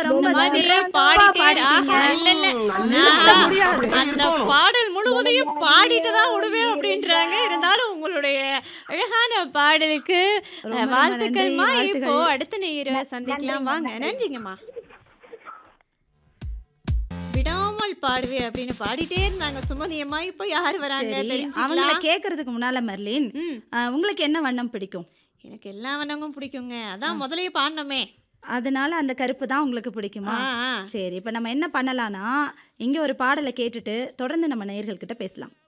ரொம்ப மாதிரி சிறப்பா பாடிட்டே பாடிட்டீங்க. ஆஹா, இல்ல இல்ல நிறுத்த நான் முடியாது. அந்த பாடல் முழுவதையும் பாடிட்டு தான் விடுவேன் அப்படின்றாங்க இருந்தாலும் உங்களுடைய அழகான பாடலுக்கு ரொம்ப அஹ், ரொம்ப வாழ்த்துக்கள்மா நன்றி, இப்போ வாழ்த்துக்கள். அடுத்த நேர சந்திக்கலாம் வாங்க நன்றிங்கம்மா விடாமல் பாடுவே அப்படின்னு பாடிட்டே இருந்தாங்க சுமதி அம்மா இப்போ யார் வராங்க சரி, அவங்கள தெரிஞ்சுக்கலாம் கேட்கறதுக்கு முன்னால மர்லின் ம், அஹ், உங்களுக்கு என்ன வண்ணம் பிடிக்கும் எனக்கு எல்லா வண்ணங்களும் பிடிக்குங்க அதான் முதல்லயே பாடினோமே அதனால அந்த கருப்பு தான் உங்களுக்கு பிடிக்குமா ஆ, ஆ. சரி இப்போ நம்ம என்ன பண்ணலாம்னா இங்கே ஒரு பாடலை கேட்டுட்டு தொடர்ந்து நம்ம நேயர்கள்கிட்ட பேசலாம்